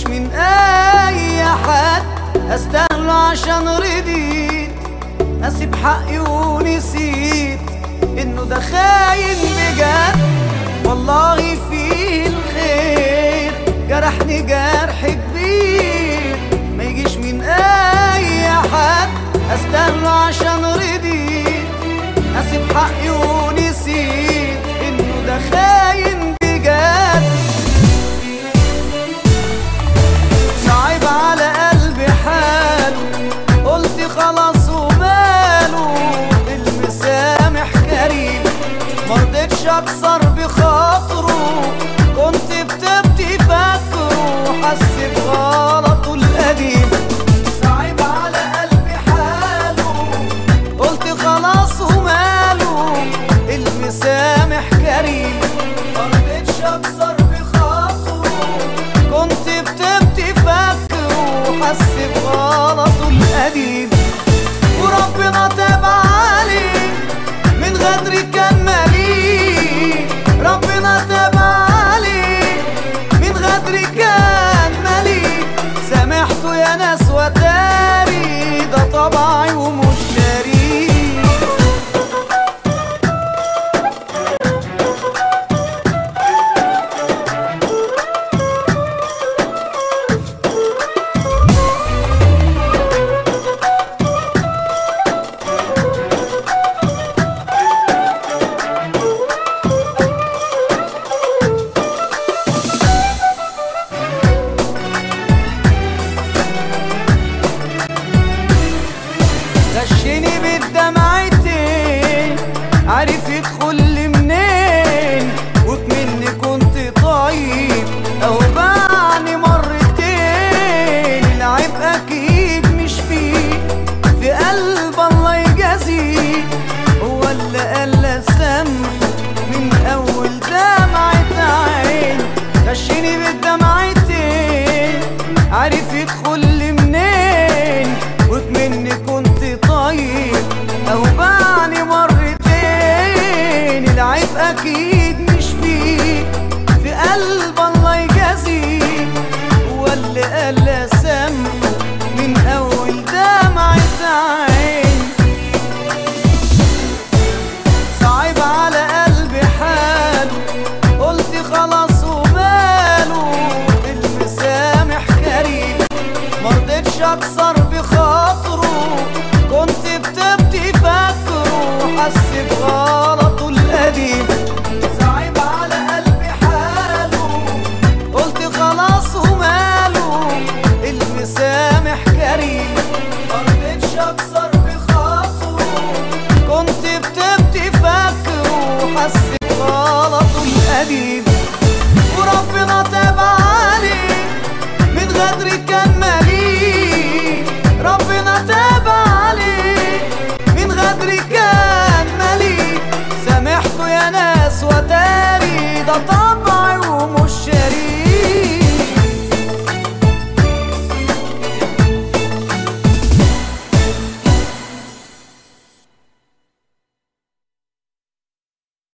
يجيش من اي حد استاهله عشان رضيت اسيب حقي ونسيت انه ده خاين بجد والله فيه الخير جرحني جرح كبير ما يجيش من اي حد استاهله عشان رضيت اسيب حقي ونسيت انه ده خاين بجد صعب على قلبي حاله قلت خلاص وماله المسامح كريم مرضتش اكسر بخاطره كنت بتبكي فاكره حس بغلطه القديم صعب على قلبي حاله قلت خلاص وماله المسامح كريم مرضتش اكسر بخاطره كنت بتبكي فاكره حس بغلطه القديم وربنا تاب عليه من غدري كان مليء ربنا تاب عليه من غدري كان مليء سامحته يا ناس وتاري ده طبعي ومش شريك غشني بالدمعتين عارف يدخل لي منين وكمني كنت طيب او باعني مرتين العيب اكيد مش فيه في قلب الله يجازيه هو اللي قال سامحه من اول دمعة عين غشني بالدمعتين عارف يدخل لي منين وكمني كنت طيب او باعني مرتين العيب اكيد مش فيه في قلب الله يجازيه هو اللي قال سامحه من اول دمعة عين صعب على قلبي حاله قلت خلاص وماله المسامح كريم مرضتش اكسر